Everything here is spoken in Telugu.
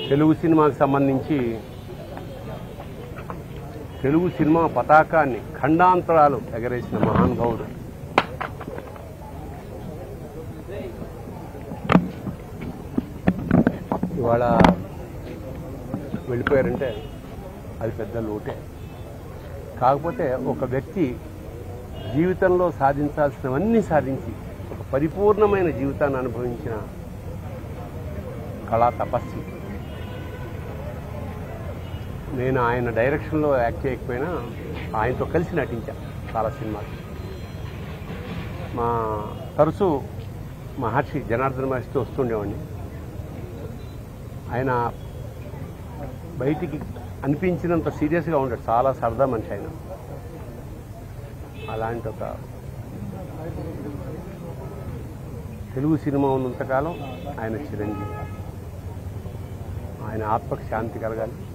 తెలుగు సినిమాకి సంబంధించి తెలుగు సినిమా పతాకాన్ని ఖండాంతరాలు ఎగరేసిన మహానుభావుడు ఇవాళ వెళ్ళిపోయారంటే అది పెద్ద లోటే కాకపోతే ఒక వ్యక్తి జీవితంలో సాధించాల్సినవన్నీ సాధించి ఒక పరిపూర్ణమైన జీవితాన్ని అనుభవించిన కళా తపస్వి నేను ఆయన డైరెక్షన్లో యాక్ట్ చేయకపోయినా ఆయనతో కలిసి నటించా చాలా సినిమాలు మా తరచూ మహర్షి జనార్దన మహర్షితో వస్తుండేవాడిని ఆయన బయటికి అనిపించినంత సీరియస్గా ఉంటాడు చాలా సరదా మనిషి ఆయన అలాంటి ఒక తెలుగు సినిమా ఉన్నంతకాలం ఆయన చిరంజీవి ఆయన ఆత్మకు శాంతి కలగాలి